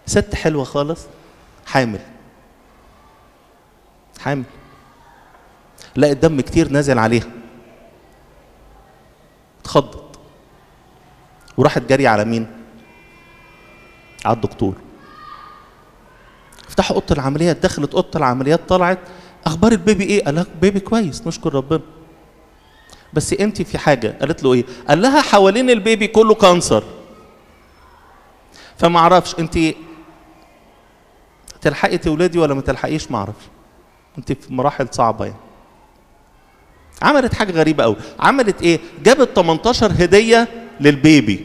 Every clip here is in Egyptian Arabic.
ست حلوه خالص حامل حامل لقت دم كتير نازل عليها اتخضت وراحت جري على مين على الدكتور افتحوا اوضه العمليات دخلت اوضه العمليات طلعت اخبار البيبي ايه قال لها بيبي كويس نشكر ربنا بس انت في حاجه قالت له ايه قال لها حوالين البيبي كله كانسر فما اعرفش انت تلحقي تولدي ولا ما تلحقيش ما اعرفش انت في مراحل صعبه يعني عملت حاجه غريبه قوي عملت ايه جابت 18 هديه للبيبي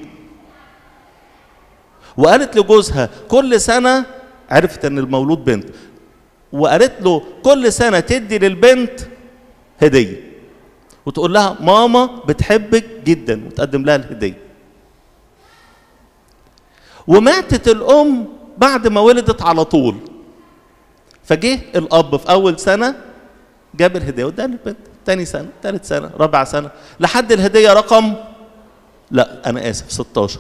وقالت لجوزها كل سنه عرفت ان المولود بنت وقالت له كل سنه تدي للبنت هديه وتقول لها ماما بتحبك جدا وتقدم لها الهديه وماتت الام بعد ما ولدت على طول فجه الاب في اول سنه جاب الهديه واداها للبنت تاني سنه تالت سنه رابع سنه لحد الهديه رقم لا انا اسف 16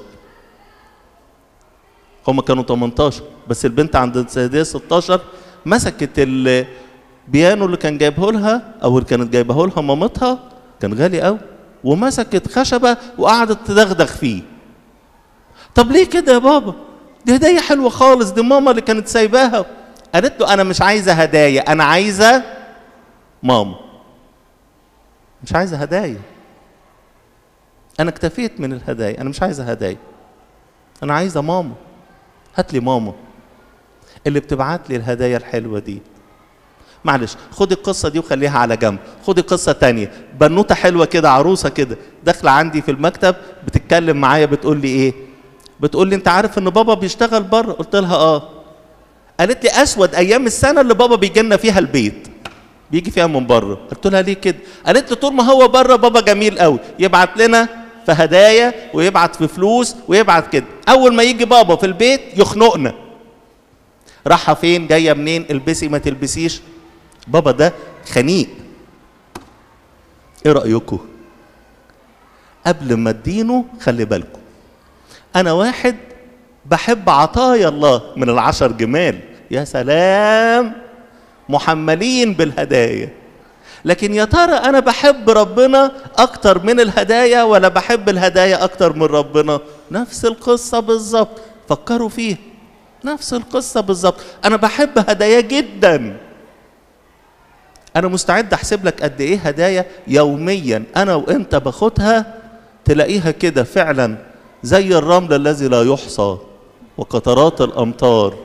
هما كانوا 18 بس البنت عند الهديه 16 مسكت البيانو اللي كان جايبه لها او اللي كانت جايبه لها مامتها كان غالي قوي ومسكت خشبه وقعدت تدغدغ فيه طب ليه كده يا بابا دي هديه حلوه خالص دي ماما اللي كانت سايباها قالت له انا مش عايزه هدايا انا عايزه ماما مش عايزه هدايا انا اكتفيت من الهدايا انا مش عايزه هدايا انا عايزه ماما هات لي ماما اللي بتبعت لي الهدايا الحلوه دي معلش خد القصة دي وخليها على جنب خد قصة تانية بنوتة حلوة كده عروسة كده داخلة عندي في المكتب بتتكلم معايا بتقول لي ايه بتقول لي انت عارف ان بابا بيشتغل بره قلت لها اه قالت لي اسود ايام السنة اللي بابا بيجي لنا فيها البيت بيجي فيها من بره قلت لها ليه كده قالت لي طول ما هو بره بابا جميل قوي يبعت لنا في هدايا ويبعت في فلوس ويبعت كده اول ما يجي بابا في البيت يخنقنا راحه فين جايه منين البسي ما تلبسيش بابا ده خنيق ايه رايكم قبل ما ادينه خلي بالكم انا واحد بحب عطايا الله من العشر جمال يا سلام محملين بالهدايا لكن يا ترى انا بحب ربنا اكتر من الهدايا ولا بحب الهدايا اكتر من ربنا نفس القصه بالظبط فكروا فيها نفس القصه بالظبط انا بحب هدايا جدا انا مستعد احسب لك قد ايه هدايا يوميا انا وانت باخدها تلاقيها كده فعلا زي الرمل الذي لا يحصى وقطرات الامطار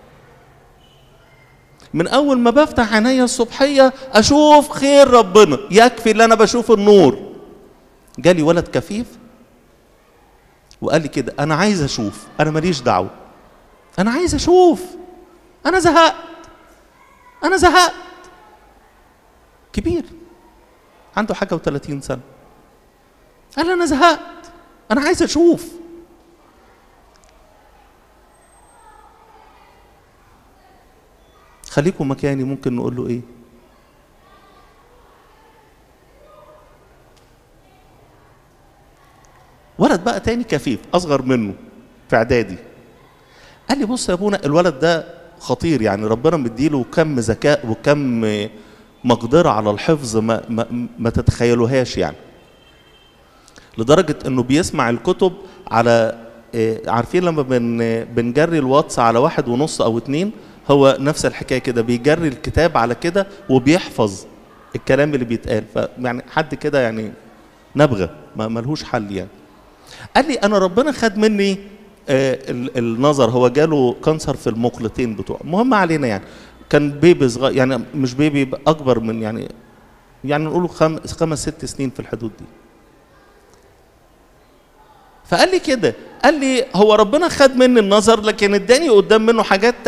من اول ما بفتح عينيا الصبحيه اشوف خير ربنا يكفي اللي انا بشوف النور جالي ولد كفيف وقال لي كده انا عايز اشوف انا ماليش دعوه انا عايز اشوف انا زهقت انا زهقت كبير عنده حاجه و30 سنه قال لي انا زهقت انا عايز اشوف خليكم مكاني ممكن نقول له ايه ولد بقى تاني كفيف اصغر منه في اعدادي قال لي بص يا ابونا الولد ده خطير يعني ربنا مديله كم ذكاء وكم مقدره على الحفظ ما, ما, ما تتخيلوهاش يعني لدرجه انه بيسمع الكتب على عارفين لما بن بنجري الواتس على واحد ونص او اتنين هو نفس الحكايه كده بيجري الكتاب على كده وبيحفظ الكلام اللي بيتقال فيعني حد كده يعني نبغى ما ملهوش حل يعني قال لي انا ربنا خد مني آه النظر هو جاله كانسر في المقلتين بتوعه المهم علينا يعني كان بيبي صغير يعني مش بيبي اكبر من يعني يعني نقوله خم خمس ست سنين في الحدود دي فقال لي كده قال لي هو ربنا خد مني النظر لكن اداني قدام منه حاجات